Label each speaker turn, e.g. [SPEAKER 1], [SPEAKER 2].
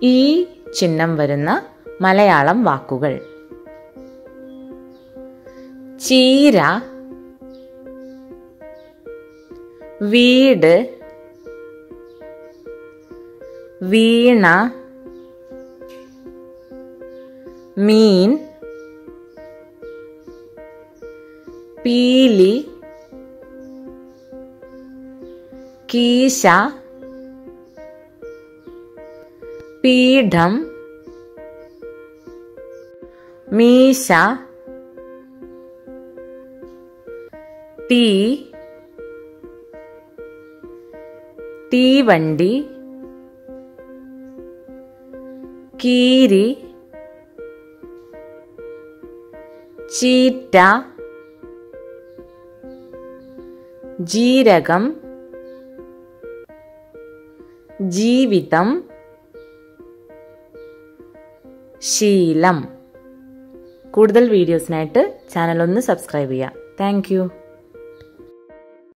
[SPEAKER 1] ഈ ചിഹ്നം വരുന്ന മലയാളം വാക്കുകൾ ചീര വീട് വീണ മീൻ പീലി കീശ പീഠം മീശ തീ തീവണ്ടി കീരി ചീറ്റ ജീരകം ജീവിതം ശീലം കൂടുതൽ വീഡിയോസിനായിട്ട് ചാനൽ ഒന്ന് സബ്സ്ക്രൈബ് ചെയ്യാം താങ്ക്